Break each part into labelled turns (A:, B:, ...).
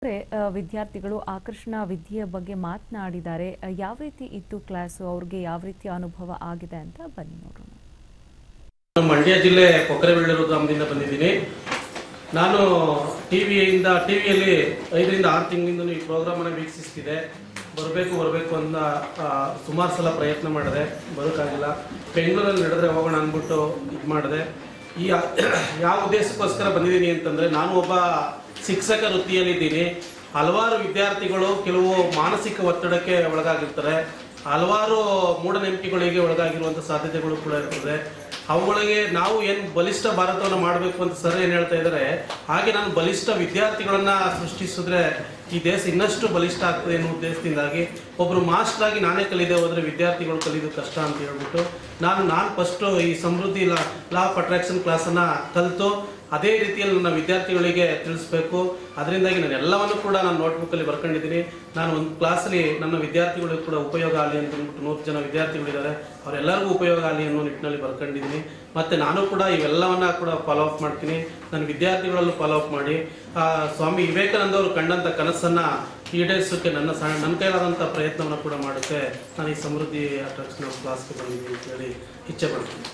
A: ಅಂದ್ರೆ, ಆ, ವಿದ್ಯಾರ್ಥಿಗಳು ಆಕರ್ಷಣಾ ವಿದ್ಯೆಯ ಬಗ್ಗೆ ಮಾತನಾಡಿದ್ದಾರೆ ಆ, ಯಾವ ರೀತಿ ಇತ್ತು ಕ್ಲಾಸು ಅವ್ರಿಗೆ ಯಾವ ರೀತಿ ಅನುಭವ ಆಗಿದೆ ಅಂತ ಬನ್ನಿ ನೋಡೋಣ
B: ನಾನು ಮಂಡ್ಯ ಜಿಲ್ಲೆ ಕೊಕ್ಕರೆಬೆಳ್ಳೂರು ಗ್ರಾಮದಿಂದ ಬಂದಿದ್ದೀನಿ ನಾನು ಟಿ ವಿಯಿಂದ ಟಿ ವಿಯಲ್ಲಿ ಐದರಿಂದ ಆರು ತಿಂಗಳಿಂದ ಈ ಪ್ರೋಗ್ರಾಮನ್ನು ವೀಕ್ಷಿಸ್ತಿದ್ದೆ ಬರಬೇಕು ಬರಬೇಕು ಅಂತ ಆ, ಸುಮಾರು ಸಲ ಪ್ರಯತ್ನ ಮಾಡಿದೆ ಬರೋಕ್ಕಾಗಿಲ್ಲ ಬೆಂಗಳೂರಲ್ಲಿ ನಡೆದ್ರೆ ಹೋಗೋಣ ಅಂದ್ಬಿಟ್ಟು ಇದು ಮಾಡಿದೆ ಈ ಆ- ಯಾವ ಉದ್ದೇಶಕ್ಕೋಸ್ಕರ ಬಂದಿದ್ದೀನಿ ಅಂತಂದರೆ ನಾನು ಒಬ್ಬ ಶಿಕ್ಷಕ ವೃತ್ತಿಯಲ್ಲಿದ್ದೀನಿ ಹಲವಾರು ವಿದ್ಯಾರ್ಥಿಗಳು ಕೆಲವು ಮಾನಸಿಕ ಒತ್ತಡಕ್ಕೆ ಒಳಗಾಗಿರ್ತಾರೆ ಹಲವಾರು ಮೂಢನಂಬಿಕೆಗಳಿಗೆ ಒಳಗಾಗಿರುವಂಥ ಸಾಧ್ಯತೆಗಳು ಕೂಡ ಇರ್ತದೆ ಅವುಗಳಿಗೆ ನಾವು ಏನು ಬಲಿಷ್ಠ ಭಾರತವನ್ನು ಮಾಡಬೇಕು ಅಂತ ಸರ್ ಏನು ಹೇಳ್ತಾ ಇದ್ದಾರೆ ಹಾಗೆ ನಾನು ಬಲಿಷ್ಠ ವಿದ್ಯಾರ್ಥಿಗಳನ್ನ ಸೃಷ್ಟಿಸಿದ್ರೆ ಈ ದೇಶ ಇನ್ನಷ್ಟು ಬಲಿಷ್ಠ ಆಗ್ತದೆ ಅನ್ನೋ ಉದ್ದೇಶದಿಂದಾಗಿ ಒಬ್ಬರು ಮಾಸ್ಟರ್ ಆಗಿ ನಾನೇ ಕಲಿದೆ ಹೋದ್ರೆ ವಿದ್ಯಾರ್ಥಿಗಳು ಕಲಿಯೋದು ಕಷ್ಟ ಅಂತ ಹೇಳ್ಬಿಟ್ಟು ನಾನು ನಾನು ಫಸ್ಟು ಈ ಸಮೃದ್ಧಿ ಲಾ ಲಾ ಆಫ್ ಅಟ್ರಾಕ್ಷನ್ ಕ್ಲಾಸನ್ನು ಕಲಿತು ಅದೇ ರೀತಿಯಲ್ಲಿ ನನ್ನ ವಿದ್ಯಾರ್ಥಿಗಳಿಗೆ ತಿಳಿಸ್ಬೇಕು ಅದರಿಂದಾಗಿ ನಾನು ಎಲ್ಲವನ್ನು ಕೂಡ ನಾನು ನೋಟ್ಬುಕ್ಕಲ್ಲಿ ಬರ್ಕೊಂಡಿದ್ದೀನಿ ನಾನು ಒಂದು ಕ್ಲಾಸಲ್ಲಿ ನನ್ನ ವಿದ್ಯಾರ್ಥಿಗಳಿಗೂ ಕೂಡ ಉಪಯೋಗ ಆಗಲಿ ಅಂತ ಅಂದ್ಬಿಟ್ಟು ನೂರು ಜನ ವಿದ್ಯಾರ್ಥಿಗಳಿದ್ದಾರೆ ಅವರೆಲ್ಲರಿಗೂ ಉಪಯೋಗ ಆಗಲಿ ಅನ್ನೋ ನಿಟ್ಟಿನಲ್ಲಿ ಬರ್ಕೊಂಡಿದ್ದೀನಿ ಮತ್ತು ನಾನು ಕೂಡ ಇವೆಲ್ಲವನ್ನ ಕೂಡ ಫಾಲೋ ಅಪ್ ಮಾಡ್ತೀನಿ ನನ್ನ ವಿದ್ಯಾರ್ಥಿಗಳಲ್ಲೂ ಫಾಲೋ ಅಪ್ ಮಾಡಿ ಆ, ಸ್ವಾಮಿ ವಿವೇಕಾನಂದ ಅವರು ಕಂಡಂಥ ಕನಸನ್ನು ಈಡೇರಿಸೋಕ್ಕೆ ನನ್ನ ಸಣ್ಣ ನನ್ನ ಕೈಲಾದಂಥ ಪ್ರಯತ್ನವನ್ನು ಕೂಡ ಮಾಡುತ್ತೆ ನಾನು ಈ ಸಮೃದ್ಧಿ ಅಟ್ರಾಕ್ಷನ್ ಕ್ಲಾಸ್ಗೆ ಬಂದಿದ್ದೀನಿ ಅಂತ ಹೇಳಿ ಇಚ್ಛೆ ಪಡ್ತೀನಿ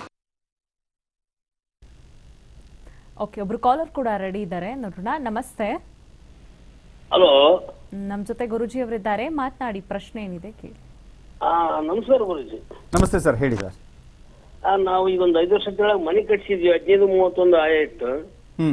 A: ಓಕೆ ಒಬ್ರು ಕಾಲರ್ ಕೂಡ ರೆಡಿ ಇದ್ದಾರೆ ನೋಡೋಣ ನಮಸ್ತೆ
C: ಹಲೋ
A: ನಮ್ಮ ಜೊತೆ ಗುರುಜಿ ಅವರಿದ್ದಾರೆ ಮಾತನಾಡಿ ಪ್ರಶ್ನೆ ಏನಿದೆ ಕೇಳಿ
C: ಆ, ನಮಸ್ಕಾರ ಗುರುಜಿ
D: ನಮಸ್ತೆ ಸರ್ ಹೇಳಿ ಸರ್
C: ಆ, ನಾವು ಈಗ ಒಂದು ಐದು ವರ್ಷ ಕೆಳಗೆ ಮನೆ ಕಟ್ಸಿದ್ವಿ ಹದಿನೈದು ಮೂವತ್ತೊಂದು ಆಯ ಇಟ್ಟು
D: ಹ್ಮ್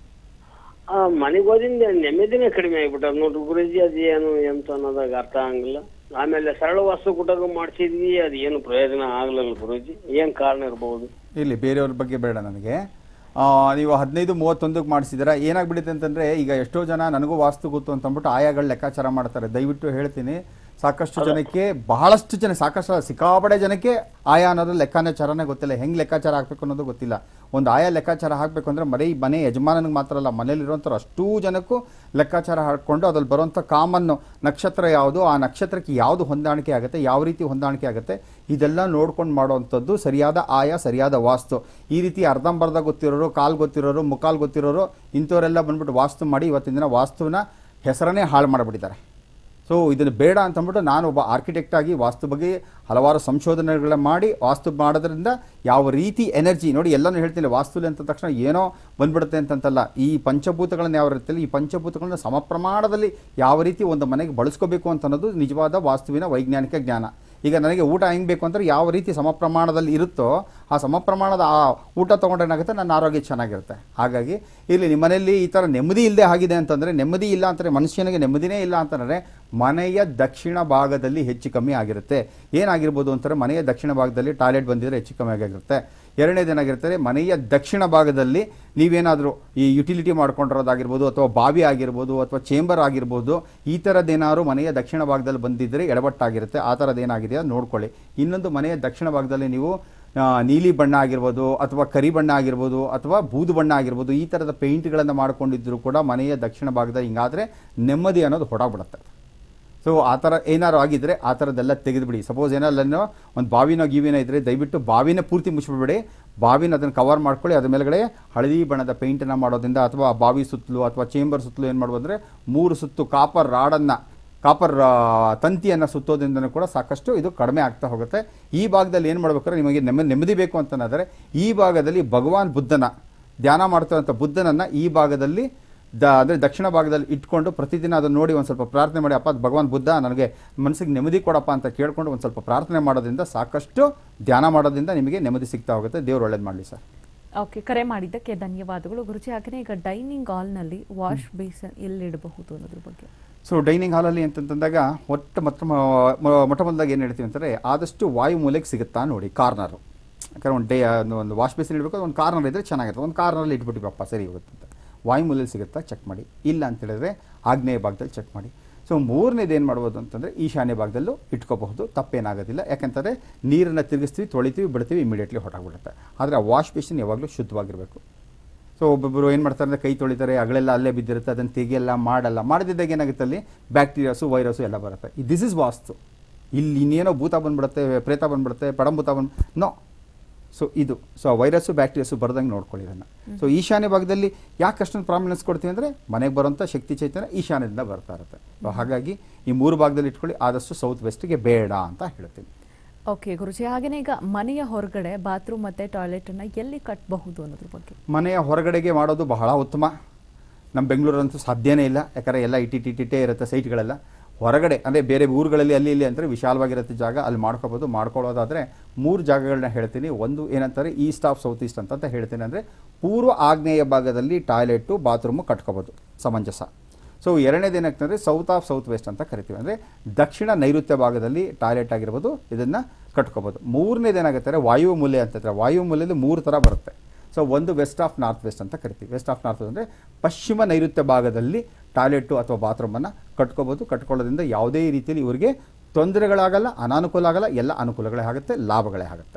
C: ಆ ಮನೆಗೆ ಹೋದಿಂದ ನೆಮ್ಮದಿನೇ ಕಡಿಮೆ ಆಗ್ಬಿಟ್ಟ ನೋಡ್ರಿ ಗುರುಜಿ ಅದು ಏನು ಎಂತ ಅನ್ನೋದಾಗ ಅರ್ಥ ಆಗಂಗಿಲ್ಲ ಆಮೇಲೆ ಸರಳ ವಾಸ್ತು ಕುಟಕ ಮಾಡಿಸಿದ್ವಿ ಅದು ಏನು ಪ್ರಯೋಜನ ಆಗ್ಲಿಲ್ಲ ಗುರುಜಿ ಏನ್ ಕಾರಣ ಇರಬಹುದು
D: ಇಲ್ಲಿ ಬೇರೆಯವ್ರ ಬಗ್ಗೆ ಬೇಡ ನನಗೆ ಆ, ನೀವು ಹದಿನೈದು ಮೂವತ್ತೊಂದಕ್ಕೆ ಮಾಡಿಸಿದ್ದೀರಾ ಏನಾಗ್ಬಿಡುತ್ತೆ ಅಂತಂದರೆ ಈಗ ಎಷ್ಟೋ ಜನ ನನಗೂ ವಾಸ್ತು ಗೊತ್ತು ಅಂತ ಅಂದ್ಬಿಟ್ಟು ಆಯಾಗಳು ಲೆಕ್ಕಾಚಾರ ಮಾಡ್ತಾರೆ ದಯವಿಟ್ಟು ಹೇಳ್ತೀನಿ ಸಾಕಷ್ಟು ಜನಕ್ಕೆ ಬಹಳಷ್ಟು ಜನ ಸಾಕಷ್ಟು ಸಿಕ್ಕಾಪಡೆ ಜನಕ್ಕೆ ಆಯಾ ಅನ್ನೋದು ಲೆಕ್ಕಾಚಾರನೇ ಗೊತ್ತಿಲ್ಲ ಹೆಂಗೆ ಲೆಕ್ಕಾಚಾರ ಹಾಕಬೇಕು ಅನ್ನೋದು ಗೊತ್ತಿಲ್ಲ ಒಂದು ಆಯಾ ಲೆಕ್ಕಾಚಾರ ಹಾಕಬೇಕು ಅಂದರೆ ಮನೆ ಮನೆ ಯಜಮಾನನಿಗೆ ಮಾತ್ರ ಅಲ್ಲ ಮನೇಲಿರುವಂಥವ್ರು ಅಷ್ಟೂ ಜನಕ್ಕೂ ಲೆಕ್ಕಾಚಾರ ಹಾಕ್ಕೊಂಡು ಅದ್ರಲ್ಲಿ ಬರುವಂಥ ಕಾಮನ್ನು ನಕ್ಷತ್ರ ಯಾವುದು ಆ ನಕ್ಷತ್ರಕ್ಕೆ ಯಾವುದು ಹೊಂದಾಣಿಕೆ ಆಗುತ್ತೆ ಯಾವ ರೀತಿ ಹೊಂದಾಣಿಕೆ ಆಗುತ್ತೆ ಇದೆಲ್ಲ ನೋಡ್ಕೊಂಡು ಮಾಡುವಂಥದ್ದು ಸರಿಯಾದ ಆಯಾ ಸರಿಯಾದ ವಾಸ್ತು ಈ ರೀತಿ ಅರ್ಧಂಬರ್ಧ ಗೊತ್ತಿರೋರು ಕಾಲು ಗೊತ್ತಿರೋರು ಮುಕ್ಕಾಲು ಗೊತ್ತಿರೋರು ಇಂಥವರೆಲ್ಲ ಬಂದ್ಬಿಟ್ಟು ವಾಸ್ತು ಮಾಡಿ ಇವತ್ತಿನ ದಿನ ವಾಸ್ತುವಿನ ಹೆಸರನ್ನೇ ಹಾಳು ಮಾಡಿಬಿಟ್ಟಿದ್ದಾರೆ ಸೊ ಇದನ್ನು ಬೇಡ ಅಂತ ಅಂದ್ಬಿಟ್ಟು ನಾನು ಒಬ್ಬ ಆರ್ಕಿಟೆಕ್ಟ್ ಆಗಿ ವಾಸ್ತು ಬಗ್ಗೆ ಹಲವಾರು ಸಂಶೋಧನೆಗಳನ್ನ ಮಾಡಿ ವಾಸ್ತು ಮಾಡೋದ್ರಿಂದ ಯಾವ ರೀತಿ ಎನರ್ಜಿ ನೋಡಿ ಎಲ್ಲನೂ ಹೇಳ್ತೀನಿ ವಾಸ್ತುಲಿ ಅಂತ ತಕ್ಷಣ ಏನೋ ಬಂದ್ಬಿಡುತ್ತೆ ಅಂತಂತಲ್ಲ ಈ ಪಂಚಭೂತಗಳನ್ನ ಯಾವ ರೀತಿಯಲ್ಲಿ ಈ ಪಂಚಭೂತಗಳನ್ನ ಸಮ ಪ್ರಮಾಣದಲ್ಲಿ ಯಾವ ರೀತಿ ಒಂದು ಮನೆಗೆ ಬಳಸ್ಕೋಬೇಕು ಅಂತ ಅನ್ನೋದು ನಿಜವಾದ ವಾಸ್ತುವಿನ ವೈಜ್ಞಾನಿಕ ಜ್ಞಾನ ಈಗ ನನಗೆ ಊಟ ಹೆಂಗೆ ಬೇಕು ಅಂದರೆ ಯಾವ ರೀತಿ ಸಮ ಪ್ರಮಾಣದಲ್ಲಿ ಇರುತ್ತೋ ಆ ಸಮ ಪ್ರಮಾಣದ ಆ ಊಟ ತೊಗೊಂಡ್ರೆ ಏನಾಗುತ್ತೆ ನನ್ನ ಆರೋಗ್ಯ ಚೆನ್ನಾಗಿರುತ್ತೆ ಹಾಗಾಗಿ ಇಲ್ಲಿ ನಿಮ್ಮ ಮನೆಯಲ್ಲಿ ಈ ಥರ ನೆಮ್ಮದಿ ಇಲ್ಲದೆ ಆಗಿದೆ ಅಂತಂದರೆ ನೆಮ್ಮದಿ ಇಲ್ಲ ಅಂತಂದರೆ ಮನುಷ್ಯನಿಗೆ ನೆಮ್ಮದಿನೇ ಇಲ್ಲ ಅಂತಂದರೆ ಮನೆಯ ದಕ್ಷಿಣ ಭಾಗದಲ್ಲಿ ಹೆಚ್ಚು ಕಮ್ಮಿ ಆಗಿರುತ್ತೆ ಏನಾಗಿರ್ಬೋದು ಅಂತಾರೆ ಮನೆಯ ದಕ್ಷಿಣ ಭಾಗದಲ್ಲಿ ಟಾಯ್ಲೆಟ್ ಬಂದಿದ್ರೆ ಹೆಚ್ಚು ಕಮ್ಮಿ ಆಗಿರುತ್ತೆ ಎರಡನೇದೇನಾಗಿರ್ತಾರೆ ಮನೆಯ ದಕ್ಷಿಣ ಭಾಗದಲ್ಲಿ ನೀವೇನಾದರೂ ಈ ಯುಟಿಲಿಟಿ ಮಾಡ್ಕೊಂಡಿರೋದಾಗಿರ್ಬೋದು ಅಥವಾ ಬಾವಿ ಆಗಿರ್ಬೋದು ಅಥವಾ ಚೇಂಬರ್ ಆಗಿರ್ಬೋದು ಈ ಥರದ್ದೇನಾದ್ರು ಮನೆಯ ದಕ್ಷಿಣ ಭಾಗದಲ್ಲಿ ಬಂದಿದ್ದರೆ ಎಡವಟ್ಟಾಗಿರುತ್ತೆ ಆ ಥರದ್ದು ಏನಾಗಿದೆಯೋ ನೋಡ್ಕೊಳ್ಳಿ ಇನ್ನೊಂದು ಮನೆಯ ದಕ್ಷಿಣ ಭಾಗದಲ್ಲಿ ನೀವು ಆ, ನೀಲಿ ಬಣ್ಣ ಆಗಿರ್ಬೋದು ಅಥವಾ ಕರಿ ಬಣ್ಣ ಆಗಿರ್ಬೋದು ಅಥವಾ ಬೂದು ಬಣ್ಣ ಆಗಿರ್ಬೋದು ಈ ಥರದ ಪೇಂಟ್ಗಳನ್ನು ಮಾಡ್ಕೊಂಡಿದ್ರು ಕೂಡ ಮನೆಯ ದಕ್ಷಿಣ ಭಾಗದಲ್ಲಿ ಹಿಂಗಾದರೆ ನೆಮ್ಮದಿ ಅನ್ನೋದು ಹೊಡಾಗ್ಬಿಡುತ್ತೆ ಸೊ ಆ ಥರ ಏನಾರು ಆಗಿದ್ರೆ ಆ ಥರದ್ದೆಲ್ಲ ತೆಗೆದುಬಿಡಿ ಸಪೋಸ್ ಏನಾರಲ್ಲೋ ಒಂದು ಬಾವಿನೋ ಗೀವಿನೋ ಇದ್ದರೆ ದಯವಿಟ್ಟು ಬಾವಿನ ಪೂರ್ತಿ ಮುಚ್ಚಿಬಿಡ್ಬೇಡಿ ಬಾವಿನ ಅದನ್ನು ಕವರ್ ಮಾಡ್ಕೊಳ್ಳಿ ಅದ್ರ ಮೇಲ್ಗಡೆ ಹಳದಿ ಬಣ್ಣದ ಪೇಂಟನ್ನು ಮಾಡೋದ್ರಿಂದ ಅಥವಾ ಆ ಬಾವಿ ಸುತ್ತಲೂ ಅಥವಾ ಚೇಂಬರ್ ಸುತ್ತಲೂ ಏನು ಮಾಡ್ಬೋದು ಅಂದರೆ ಮೂರು ಸುತ್ತು ಕಾಪರ್ ರಾಡನ್ನು ಕಾಪರ್ ತಂತಿಯನ್ನು ಸುತ್ತೋದ್ರಿಂದನೂ ಕೂಡ ಸಾಕಷ್ಟು ಇದು ಕಡಿಮೆ ಆಗ್ತಾ ಹೋಗುತ್ತೆ ಈ ಭಾಗದಲ್ಲಿ ಏನು ಮಾಡ್ಬೇಕಾದ್ರೆ ನಿಮಗೆ ನೆಮ್ಮದಿ ನೆಮ್ಮದಿ ಬೇಕು ಅಂತಂದರೆ ಈ ಭಾಗದಲ್ಲಿ ಭಗವಾನ್ ಬುದ್ಧನ ಧ್ಯಾನ ಮಾಡ್ತಿರೋಂಥ ಬುದ್ಧನನ್ನು ಈ ಭಾಗದಲ್ಲಿ ದ ಅಂದರೆ ದಕ್ಷಿಣ ಭಾಗದಲ್ಲಿ ಇಟ್ಕೊಂಡು ಪ್ರತಿದಿನ ಅದನ್ನು ನೋಡಿ ಒಂದು ಸ್ವಲ್ಪ ಪ್ರಾರ್ಥನೆ ಮಾಡಿ ಅಪ್ಪ ಭಗವಾನ್ ಬುದ್ಧ ನನಗೆ ಮನಸ್ಸಿಗೆ ನೆಮ್ಮದಿ ಕೊಡಪ್ಪ ಅಂತ ಕೇಳ್ಕೊಂಡು ಒಂದು ಸ್ವಲ್ಪ ಪ್ರಾರ್ಥನೆ ಮಾಡೋದ್ರಿಂದ ಸಾಕಷ್ಟು ಧ್ಯಾನ ಮಾಡೋದ್ರಿಂದ ನಿಮಗೆ ನೆಮ್ಮದಿ ಸಿಗ್ತಾ ಹೋಗುತ್ತೆ ದೇವ್ರು ಒಳ್ಳೇದು ಮಾಡಲಿ ಸರ್
A: ಓಕೆ ಕರೆ ಮಾಡಿದ್ದಕ್ಕೆ ಧನ್ಯವಾದಗಳು ಗುರುಜಿ ಹಾಗೆಯೇ ಈಗ ಡೈನಿಂಗ್ ಹಾಲ್ನಲ್ಲಿ ವಾಶ್ ಬೇಸನ್ ಎಲ್ಲಿಡಬಹುದು ಅನ್ನೋದ್ರ ಬಗ್ಗೆ
D: ಸೊ ಡೈನಿಂಗ್ ಹಾಲಲ್ಲಿ ಅಂತಂದಾಗ ಒಟ್ಟು ಮತ್ತು ಮೊಟ್ಟ ಮೊದಲಾಗಿ ಏನು ಹೇಳ್ತೀವಿ ಅಂತಂದರೆ ಆದಷ್ಟು ವಾಯು ಮೂಲೆಗೆ ಸಿಗುತ್ತಾ ನೋಡಿ ಕಾರ್ನರು ಯಾಕಂದ್ರೆ ಒಂದು ಡೇ ಒಂದು ವಾಶ್ ಬೇಸಿನ್ ಇಡಬೇಕು ಒಂದು ಕಾರ್ನರ್ ಇದ್ದರೆ ಚೆನ್ನಾಗಿರುತ್ತೆ ಒಂದು ಕಾರ್ನರಲ್ಲಿ ಇಟ್ಬಿಟ್ಟಿವಪ್ಪ ಸರಿ ಹೋಗುತ್ತೆ ಅಂತ ವಾಯು ಮೂಲೆಯಲ್ಲಿ ಸಿಗುತ್ತಾ ಚೆಕ್ ಮಾಡಿ ಇಲ್ಲ ಅಂತ ಹೇಳಿದ್ರೆ ಆಗ್ನೇಯ ಭಾಗದಲ್ಲಿ ಚೆಕ್ ಮಾಡಿ ಸೊ ಮೂರನೇದು ಏನು ಮಾಡ್ಬೋದು ಅಂತಂದರೆ ಈಶಾನ್ಯ ಭಾಗದಲ್ಲೂ ಇಟ್ಕೋಬಹುದು ತಪ್ಪೇನಾಗೋದಿಲ್ಲ ಯಾಕಂತಂದರೆ ನೀರನ್ನು ತಿರುಗಿಸ್ತೀವಿ ತೊಳಿತೀವಿ ಬಿಡ್ತೀವಿ ಇಮಿಡಿಯೇಟ್ಲಿ ಹೊರಟಾಗ್ಬಿಡುತ್ತೆ ಆದರೆ ಆ ವಾಶ್ ಬೇಸಿನ್ ಯಾವಾಗಲೂ ಶುದ್ಧವಾಗಿರಬೇಕು ಸೊ ಒಬ್ಬೊಬ್ಬರು ಏನು ಮಾಡ್ತಾರೆ ಅಂದರೆ ಕೈ ತೊಳಿತಾರೆ ಅಗಳೆಲ್ಲ ಅಲ್ಲೇ ಬಿದ್ದಿರುತ್ತೆ ಅದನ್ನು ತೆಗಿಯಲ್ಲ ಮಾಡಲ್ಲ ಮಾಡದಿದ್ದಾಗ ಏನಾಗುತ್ತೆ ಅಲ್ಲಿ ಬ್ಯಾಕ್ಟೀರಿಯಾಸು ವೈರಸ್ಸು ಎಲ್ಲ ಬರುತ್ತೆ ದಿಸ್ ಇಸ್ ವಾಸ್ತು ಇಲ್ಲಿ ಇನ್ನೇನೋ ಭೂತ ಬಂದ್ಬಿಡುತ್ತೆ ಪ್ರೇತ ಬಂದ್ಬಿಡುತ್ತೆ ಪಡಂಭೂತ ಬಂದು ನೋ ಸೊ ಇದು ಸೊ ಆ ವೈರಸ್ಸು ಬ್ಯಾಕ್ಟೀರಿಯಾಸು ಬರ್ದಂಗೆ ನೋಡ್ಕೊಳ್ಳಿ ಇದನ್ನು ಸೊ ಈಶಾನ್ಯ ಭಾಗದಲ್ಲಿ ಯಾಕೆ ಅಷ್ಟೊಂದು ಪ್ರಾಮಿನೆನ್ಸ್ ಕೊಡ್ತೀವಿ ಅಂದರೆ ಮನೆಗೆ ಬರುವಂಥ ಶಕ್ತಿ ಚೈತನ್ಯ ಈಶಾನ್ಯದಿಂದ ಬರ್ತಾ ಇರುತ್ತೆ ಸೊ ಹಾಗಾಗಿ ಈ ಮೂರು ಭಾಗದಲ್ಲಿ ಇಟ್ಕೊಳ್ಳಿ ಆದಷ್ಟು ಸೌತ್ ವೆಸ್ಟ್ಗೆ ಬೇಡ ಅಂತ ಹೇಳ್ತೀನಿ
A: ಓಕೆ ಗುರುಜಿ ಹಾಗೇನೆ ಈಗ ಮನೆಯ ಹೊರಗಡೆ ಬಾತ್ರೂಮ್ ಮತ್ತೆ ಟಾಯ್ಲೆಟ್ ಅನ್ನ ಎಲ್ಲಿ ಕಟ್ಟಬಹುದು ಅನ್ನೋದ್ರ ಬಗ್ಗೆ
D: ಮನೆಯ ಹೊರಗಡೆಗೆ ಮಾಡೋದು ಬಹಳ ಉತ್ತಮ ನಮ್ಮ ಬೆಂಗಳೂರಂತೂ ಸಾಧ್ಯನೇ ಇಲ್ಲ ಯಾಕಂದರೆ ಎಲ್ಲ ಇಟ್ಟಿಟ್ಟಿಟ್ಟೇ ಇರುತ್ತೆ ಸೈಟ್ಗಳೆಲ್ಲ ಹೊರಗಡೆ ಅಂದರೆ ಬೇರೆ ಊರುಗಳಲ್ಲಿ ಅಲ್ಲಿ ಇಲ್ಲಿ ಅಂದರೆ ವಿಶಾಲವಾಗಿರುತ್ತೆ ಜಾಗ ಅಲ್ಲಿ ಮಾಡ್ಕೋಬೋದು ಮಾಡ್ಕೊಳ್ಳೋದಾದರೆ ಮೂರು ಜಾಗಗಳನ್ನ ಹೇಳ್ತೀನಿ ಒಂದು ಏನಂತಾರೆ ಈಸ್ಟ್ ಆಫ್ ಸೌತ್ ಈಸ್ಟ್ ಅಂತ ಹೇಳ್ತೀನಿ ಅಂದರೆ ಪೂರ್ವ ಆಗ್ನೇಯ ಭಾಗದಲ್ಲಿ ಟಾಯ್ಲೆಟು ಬಾತ್ರೂಮು ಕಟ್ಕೋಬೋದು ಸಮಂಜಸ ಸೊ ಎರಡನೇದು ಏನಾಗ್ತಂದರೆ ಸೌತ್ ಆಫ್ ಸೌತ್ ವೆಸ್ಟ್ ಅಂತ ಕರಿತೀವಿ ಅಂದರೆ ದಕ್ಷಿಣ ನೈಋತ್ಯ ಭಾಗದಲ್ಲಿ ಟಾಯ್ಲೆಟ್ ಆಗಿರ್ಬೋದು ಇದನ್ನು ಕಟ್ಕೋಬೋದು ಮೂರನೇದು ಏನಾಗುತ್ತೆ ಅಂದರೆ ವಾಯು ಮೂಲೆ ಅಂತಂದರೆ ವಾಯು ಮೂಲೆಯಲ್ಲಿ ಮೂರು ಥರ ಬರುತ್ತೆ ಸೊ ಒಂದು ವೆಸ್ಟ್ ಆಫ್ ನಾರ್ತ್ ವೆಸ್ಟ್ ಅಂತ ಕರಿತೀವಿ ವೆಸ್ಟ್ ಆಫ್ ನಾರ್ತ್ ಅಂದರೆ ಪಶ್ಚಿಮ ನೈಋತ್ಯ ಭಾಗದಲ್ಲಿ ಟಾಯ್ಲೆಟು ಅಥವಾ ಬಾತ್ರೂಮನ್ನು ಕಟ್ಕೋಬೋದು ಕಟ್ಕೊಳ್ಳೋದ್ರಿಂದ ಯಾವುದೇ ರೀತಿಯಲ್ಲಿ ಇವರಿಗೆ ತೊಂದರೆಗಳಾಗಲ್ಲ ಅನಾನುಕೂಲ ಆಗಲ್ಲ ಎಲ್ಲ ಅನುಕೂಲಗಳೇ ಆಗುತ್ತೆ ಲಾಭಗಳೇ ಆಗುತ್ತೆ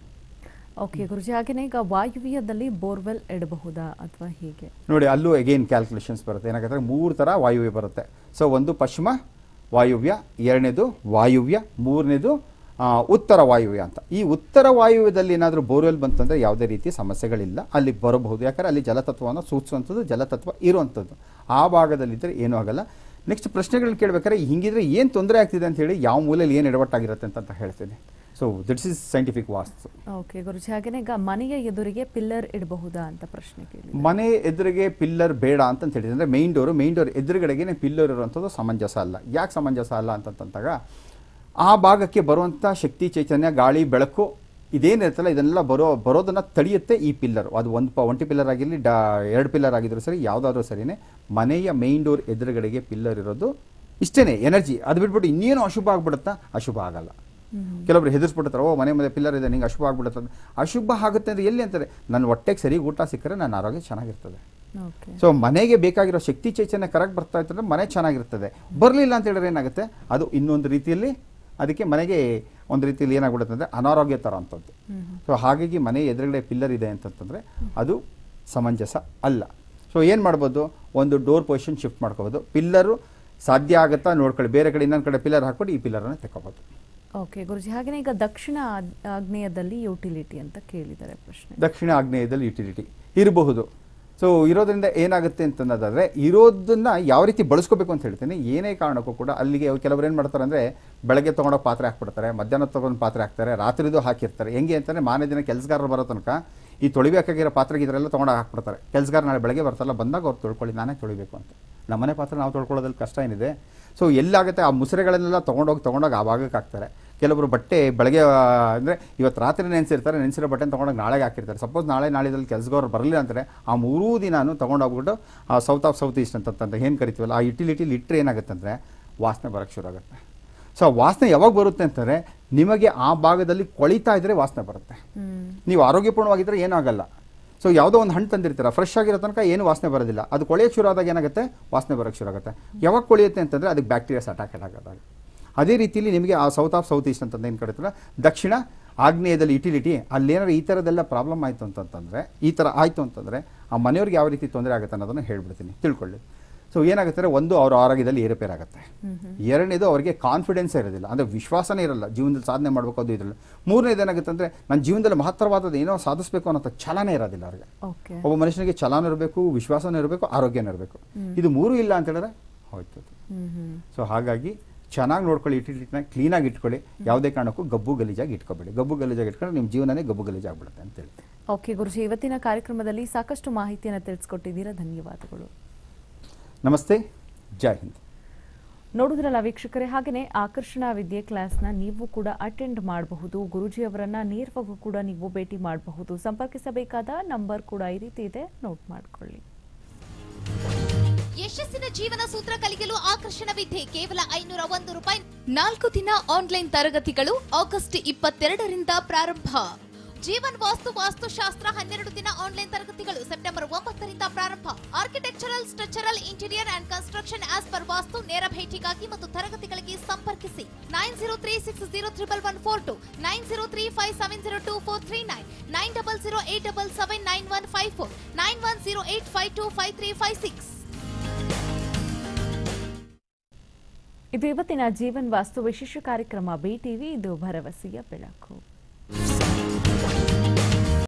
A: ಓಕೆ ಗುರುಜಿ ಹಾಗೇನೆ ಈಗ ವಾಯುವ್ಯದಲ್ಲಿ ಬೋರ್ವೆಲ್ ಇಡಬಹುದಾ ಅಥವಾ ಹೀಗೆ
D: ನೋಡಿ ಅಲ್ಲೂ ಅಗೇನ್ ಕ್ಯಾಲ್ಕುಲೇಷನ್ಸ್ ಬರುತ್ತೆ ಏನಾಗುತ್ತೆ ಮೂರು ಥರ ವಾಯುವ್ಯ ಬರುತ್ತೆ ಸೊ ಒಂದು ಪಶ್ಚಿಮ ವಾಯುವ್ಯ ಎರಡನೇದು ವಾಯುವ್ಯ ಮೂರನೇದು ಆ, ಉತ್ತರ ವಾಯುವ್ಯ ಅಂತ ಈ ಉತ್ತರ ವಾಯುವ್ಯದಲ್ಲಿ ಏನಾದರೂ ಬೋರ್ವೆಲ್ ಬಂತಂದರೆ ಯಾವುದೇ ರೀತಿ ಸಮಸ್ಯೆಗಳಿಲ್ಲ ಅಲ್ಲಿ ಬರಬಹುದು ಯಾಕಂದರೆ ಅಲ್ಲಿ ಜಲತತ್ವವನ್ನು ಸೂಚಿಸುವಂಥದ್ದು ಜಲತತ್ವ ಇರುವಂಥದ್ದು ಆ ಭಾಗದಲ್ಲಿದ್ದರೆ ಏನೂ ಆಗಲ್ಲ ನೆಕ್ಸ್ಟ್ ಪ್ರಶ್ನೆಗಳನ್ನ ಕೇಳಬೇಕಾದ್ರೆ ಹಿಂಗಿದ್ರೆ ಏನು ತೊಂದರೆ ಆಗ್ತಿದೆ ಅಂತ ಹೇಳಿ ಯಾವ ಮೂಲೆಯಲ್ಲಿ ಏನು ಎಡವಟ್ಟಾಗಿರುತ್ತೆ ಅಂತ ಅಂತ ಹೇಳ್ತೀನಿ so that's is scientific vastu
A: okay Guruji ಹಾಗೇನೆ ಈಗ ಮನೆಯ ಎದುರಿಗೆ ಪಿಲ್ಲರ್ ಇಡಬಹುದಾ ಅಂತ ಪ್ರಶ್ನೆ ಕೇಳಿ
D: ಮನೆ ಎದುರಿಗೆ ಪಿಲ್ಲರ್ ಬೇಡ ಅಂತ ಹೇಳಿದ್ರೆ ಅಂದರೆ ಮೈನ್ ಡೋರು ಮೈನ್ ಡೋರ್ ಎದುರುಗಡೆಗೆ ಪಿಲ್ಲರ್ ಇರುವಂಥದ್ದು ಸಮಂಜಸ ಅಲ್ಲ ಯಾಕೆ ಸಮಂಜಸ ಅಲ್ಲ ಅಂತಂತಂದಾಗ ಆ ಭಾಗಕ್ಕೆ ಬರುವಂಥ ಶಕ್ತಿ ಚೈತನ್ಯ ಗಾಳಿ ಬೆಳಕು ಇದೇನಿರುತ್ತಲ್ಲ ಇದನ್ನೆಲ್ಲ ಬರೋ ಬರೋದನ್ನು ತಡೆಯುತ್ತೆ ಈ ಪಿಲ್ಲರ್ ಅದು ಒಂದು ಪ ಒಂಟಿ ಪಿಲ್ಲರ್ ಆಗಿರಲಿ ಡಾ ಎರಡು ಪಿಲ್ಲರ್ ಆಗಿದ್ರು ಸರಿ ಯಾವುದಾದ್ರೂ ಸರಿನೇ ಮನೆಯ ಮೈನ್ ಡೋರ್ ಎದುರುಗಡೆಗೆ ಪಿಲ್ಲರ್ ಇರೋದು ಇಷ್ಟೇ ಎನರ್ಜಿ ಅದು ಬಿಟ್ಬಿಟ್ಟು ಇನ್ನೇನು ಅಶುಭ ಆಗ್ಬಿಡುತ್ತಾ ಅಶುಭ ಆಗಲ್ಲ ಕೆಲವೊಬ್ರು ಹೆದರ್ಸ್ಬಿಡ್ತಾರೆ ಓ ಮನೆ ಮನೆ ಪಿಲ್ಲರ್ ಇದೆ ನಿಂಗೆ ಅಶುಭ ಆಗ್ಬಿಡುತ್ತೆ ಅಂತ. ಅಶುಭ ಆಗುತ್ತೆ ಅಂದರೆ ಎಲ್ಲಿ ಅಂತಾರೆ ನನ್ನ ಹೊಟ್ಟೆಗೆ ಸರಿ ಊಟ ಸಿಕ್ಕರೆ ನನ್ನ ಆರೋಗ್ಯ ಚೆನ್ನಾಗಿರ್ತದೆ
A: ಓಕೆ
D: ಸೊ ಮನೆಗೆ ಬೇಕಾಗಿರೋ ಶಕ್ತಿ ಚೈತನ್ಯ ಕರೆಕ್ಟ್ ಬರ್ತಾ ಇರ್ತದೆ ಮನೆ ಚೆನ್ನಾಗಿರ್ತದೆ ಬರಲಿಲ್ಲ ಅಂತ ಹೇಳಿದ್ರೆ ಏನಾಗುತ್ತೆ ಅದು ಇನ್ನೊಂದು ರೀತಿಯಲ್ಲಿ ಅದಕ್ಕೆ ಮನೆಗೆ ಒಂದು ರೀತಿಯಲ್ಲಿ ಏನಾಗ್ಬಿಡುತ್ತೆ ಅಂದರೆ ಅನಾರೋಗ್ಯ ಥರ ಅಂಥದ್ದು ಸೊ ಹಾಗಾಗಿ ಮನೆ ಎದುರುಗಡೆ ಪಿಲ್ಲರ್ ಇದೆ ಅಂತಂತಂದರೆ ಅದು ಸಮಂಜಸ ಅಲ್ಲ ಸೊ ಏನು ಮಾಡ್ಬೋದು ಒಂದು ಡೋರ್ ಪೊಸಿಷನ್ ಶಿಫ್ಟ್ ಮಾಡ್ಕೋಬೋದು ಪಿಲ್ಲರು ಸಾಧ್ಯ ಆಗುತ್ತಾ ನೋಡ್ಕೊಳ್ಳಿ ಬೇರೆ ಕಡೆ ಇನ್ನೊಂದು ಕಡೆ ಪಿಲ್ಲರ್ ಹಾಕ್ಬಿಟ್ಟು ಈ ಪಿಲ್ಲರನ್ನು ತಗೋಬೋದು
A: ಓಕೆ ಗುರುಜಿ ಹಾಗೇನೆ ಈಗ ದಕ್ಷಿಣ ಆಗ್- ಆಗ್ನೇಯದಲ್ಲಿ ಯುಟಿಲಿಟಿ ಅಂತ ಕೇಳಿದ್ದಾರೆ ಪ್ರಶ್ನೆ
D: ದಕ್ಷಿಣ ಆಗ್ನೇಯದಲ್ಲಿ ಯುಟಿಲಿಟಿ ಇರಬಹುದು ಸೊ ಇರೋದ್ರಿಂದ ಏನಾಗುತ್ತೆ ಅಂತನ್ನೋದಾದ್ರೆ ಇರೋದನ್ನ ಯಾವ ರೀತಿ ಬಳಸ್ಕೋಬೇಕು ಅಂತ ಹೇಳ್ತೀನಿ ಏನೇ ಕಾರಣಕ್ಕೂ ಕೂಡ ಅಲ್ಲಿಗೆ ಕೆಲವರು ಏನು ಮಾಡ್ತಾರೆ ಅಂದರೆ ಬೆಳಗ್ಗೆ ತೊಗೊಂಡೋಗಿ ಪಾತ್ರೆ ಹಾಕ್ಬಿಡ್ತಾರೆ ಮಧ್ಯಾಹ್ನ ತೊಗೊಂಡು ಪಾತ್ರೆ ಹಾಕ್ತಾರೆ ರಾತ್ರಿದು ಹಾಕಿರ್ತಾರೆ ಹೆಂಗೆ ಅಂತಂದರೆ ಮಾನೇ ದಿನ ಕೆಲಸಗಾರರು ಬರೋ ತನಕ ಈ ತೊಳಿಬೇಕಾಗಿರೋ ಪಾತ್ರೆ ಇದರೆಲ್ಲ ತೊಗೊಂಡು ಹಾಕ್ಬಿಡ್ತಾರೆ ಕೆಲಸಗಾರ ನಾಳೆ ಬೆಳಗ್ಗೆ ಬರ್ತಾರಲ್ಲ ಬಂದಾಗ ಅವ್ರು ತೊಳ್ಕೊಳ್ಳಿ ನಾನೇ ತೊಳಿಬೇಕು ಅಂತ ನಮ್ಮನೆ ಪಾತ್ರೆ ನಾವು ತೊಳ್ಕೊಳ್ಳೋದ್ರಲ್ಲಿ ಕಷ್ಟ ಏನಿದೆ ಸೊ ಎಲ್ಲಾಗುತ್ತೆ ಆ ಮುಸುರೆಗಳನ್ನೆಲ್ಲ ತೊಗೊಂಡೋಗಿ ತೊಗೊಂಡೋಗಿ ಆ ಭಾಗಕ್ಕೆ ಹಾಕ್ತಾರೆ ಕೆಲವರು ಬಟ್ಟೆ ಬೆಳಗ್ಗೆ ಅಂದರೆ ಇವತ್ತು ರಾತ್ರಿ ನೆನೆಸಿರ್ತಾರೆ ನೆನೆಸಿರೋ ಬಟ್ಟೆನ ತೊಗೊಂಡೋಗಿ ನಾಳೆಗೆ ಹಾಕಿರ್ತಾರೆ ಸಪೋಸ್ ನಾಳೆ ನಾಳಿದಲ್ಲಿ ಕೆಲಸದವ್ರು ಬರಲಿಲ್ಲ ಅಂದರೆ ಆ ಮೂರೂ ದಿನಾನು ತೊಗೊಂಡೋಗ್ಬಿಟ್ಟು ಆ ಸೌತ್ ಆಫ್ ಸೌತ್ ಈಸ್ಟ್ ಅಂತಂತ ಏನು ಕರಿತೀವಲ್ಲ ಆ ಯುಟಿಲಿಟಿಲಿ ಇಟ್ಟರೆ ಏನಾಗುತ್ತೆ ಅಂದರೆ ವಾಸನೆ ಬರೋಕ್ಕೆ ಶುರು ಆಗುತ್ತೆ ಸೊ ಆ ವಾಸನೆ ಯಾವಾಗ ಬರುತ್ತೆ ಅಂತಂದರೆ ನಿಮಗೆ ಆ ಭಾಗದಲ್ಲಿ ಕೊಳಿತಾ ಇದ್ದರೆ ವಾಸನೆ ಬರುತ್ತೆ
A: ಹ್ಮ್
D: ನೀವು ಆರೋಗ್ಯಪೂರ್ಣವಾಗಿದ್ದರೆ ಏನೂ ಆಗಲ್ಲ ಸೊ ಯಾವುದೋ ಒಂದು ಹಣ್ಣು ತಂದಿರ್ತೀರ ಫ್ರೆಶ್ ಆಗಿರೋ ತನಕ ಏನು ವಾಸನೆ ಬರೋದಿಲ್ಲ ಅದು ಕೊಳೆಯೋಕ್ಕೆ ಶುರು ಆದಾಗ ಏನಾಗುತ್ತೆ ವಾಸನೆ ಬರೋಕ್ಕೆ ಶುರು ಆಗುತ್ತೆ ಯಾವಾಗ ಕೊಳೆಯುತ್ತೆ ಅಂತಂದರೆ ಅದಕ್ಕೆ ಬ್ಯಾಕ್ಟೀರಿಯಾಸ್ ಅಟ್ಯಾಕ್ ಆಗೋದಾಗ ಅದೇ ರೀತಿಯಲ್ಲಿ ನಿಮಗೆ ಆ ಸೌತ್ ಆಫ್ ಸೌತ್ ಈಸ್ಟ್ ಅಂತಂದು ಏನು ಕರೀತಾರೆ ದಕ್ಷಿಣ ಆಗ್ನೇಯದಲ್ಲಿ ಯುಟಿಲಿಟಿ ಅಲ್ಲೇನಾದ್ರು ಈ ಥರದ್ದೆಲ್ಲ ಪ್ರಾಬ್ಲಮ್ ಆಯಿತು ಅಂತಂತಂದರೆ ಈ ಥರ ಆಯಿತು ಅಂತಂದರೆ ಆ ಮನೆಯವ್ರಿಗೆ ಯಾವ ರೀತಿ ತೊಂದರೆ ಆಗುತ್ತೆ ಅನ್ನೋದನ್ನು ಹೇಳ್ಬಿಡ್ತೀನಿ ತಿಳ್ಕೊಳ್ಳಿ ಸೊ ಏನಾಗುತ್ತೆ ಅಂದರೆ ಒಂದು ಅವ್ರ ಆರೋಗ್ಯದಲ್ಲಿ ಏರುಪೇರಾಗುತ್ತೆ ಎರಡನೇದು ಅವರಿಗೆ ಕಾನ್ಫಿಡೆನ್ಸ್ ಇರೋದಿಲ್ಲ ಅಂದರೆ ವಿಶ್ವಾಸನೇ ಇರಲ್ಲ ಜೀವನದಲ್ಲಿ ಸಾಧನೆ ಮಾಡಬೇಕು ಅದು ಇರಲ್ಲ ಮೂರನೇದು ಏನಾಗುತ್ತೆ ಅಂದರೆ ನನ್ನ ಜೀವನದಲ್ಲಿ ಮಹತ್ತರವಾದದ್ದು ಏನೋ ಸಾಧಿಸಬೇಕು ಅನ್ನೋ ಛಲನೇ ಇರೋದಿಲ್ಲ ಅವ್ರಿಗೆ
A: ಓಕೆ
D: ಒಬ್ಬ ಮನುಷ್ಯನಿಗೆ ಛಲನೂ ಇರಬೇಕು ವಿಶ್ವಾಸನೂ ಇರಬೇಕು ಆರೋಗ್ಯನೂ ಇರಬೇಕು ಇದು ಮೂರು ಇಲ್ಲ ಅಂತ ಹೇಳಿದ್ರೆ ಹೋಯ್ತು ಅದು.
A: ಹ್ಮ್ ಹ್ಮ್
D: ಸೊ ಹಾಗಾಗಿ ಚೆನ್ನಾಗಿ ನೋಡ್ಕೊಳ್ಳಿ ಇಟ್ಟಿಟ್ಟಿನ ಕ್ಲೀನಾಗಿ ಇಟ್ಕೊಳ್ಳಿ ಯಾವುದೇ ಕಾರಣಕ್ಕೂ ಗಬ್ಬು ಗಲೀಜಾಗಿ ಇಟ್ಕೋಬೇಡಿ ಗಬ್ಬು ಗಲೀಜಾಗಿ ಇಟ್ಕೊಂಡ್ರೆ ನಿಮ್ಮ ಜೀವನನೇ ಗಬ್ಬು ಗಲೀಜಾಗ್ಬಿಡುತ್ತೆ ಅಂತೇಳಿ
A: ಓಕೆ ಗುರುಜಿ ಇವತ್ತಿನ ಕಾರ್ಯಕ್ರಮದಲ್ಲಿ ಸಾಕಷ್ಟು ಮಾಹಿತಿಯನ್ನು ತಿಳಿಸ್ಕೊಟ್ಟಿದ್ದೀರಾ ಧನ್ಯವಾದಗಳು
D: ನಮಸ್ತೆ ಜೈ ಹಿಂದ್
A: ನೋಡುದ್ರಲ್ಲ ವೀಕ್ಷಕರೇ ಹಾಗೆಯೇ ಆಕರ್ಷಣಾ ವಿದ್ಯೆ ಕ್ಲಾಸ್ನ ನೀವು ಕೂಡ ಅಟೆಂಡ್ ಮಾಡಬಹುದು ಗುರುಜಿಯವರನ್ನ ನೇರವಾಗೂ ಕೂಡ ನೀವು ಭೇಟಿ ಮಾಡಬಹುದು ಸಂಪರ್ಕಿಸಬೇಕಾದ ನಂಬರ್ ಕೂಡ ಈ ರೀತಿ ಇದೆ ನೋಟ್ ಮಾಡ್ಕೊಳ್ಳಿ
E: ಯಶಸ್ಸಿನ ಜೀವನ ಸೂತ್ರ ಕಲಿಯಲು ಆಕರ್ಷಣ ವಿದ್ಯೆ ಕೇವಲ ಐನೂರ ಒಂದು ರೂಪಾಯಿ ನಾಲ್ಕು ದಿನ ಆನ್ಲೈನ್ ತರಗತಿಗಳು ಆಗಸ್ಟ್ ಇಪ್ಪತ್ತೆರಡರಿಂದ ಪ್ರಾರಂಭ ಜೀವನ್ ವಾಸ್ತು ವಾಸ್ತುಶಾಸ್ತ್ರ ಹನ್ನೆರಡು ದಿನ ಆನ್ಲೈನ್ ತರಗತಿಗಳು ಸೆಪ್ಟೆಂಬರ್ ಒಂಬತ್ತರಿಂದ ಪ್ರಾರಂಭ architectural structural interior and construction as per vastu ನೇರ ಭೇಟಿಗಾಗಿ ಮತ್ತು ತರಗತಿಗಳಿಗೆ ಸಂಪರ್ಕಿಸಿ nine zero three six zero triple one four two nine zero three five seven zero two four three nine nine double zero eight double seven nine one five four nine one zero eight five two five three five six
A: ಇದು ಇವತ್ತಿನ ಜೀವನ್ ವಾಸ್ತು ವಿಶೇಷ ಕಾರ್ಯಕ್ರಮ BTV ಇದು ಭರವಸೆಯ ಬೆಳಕು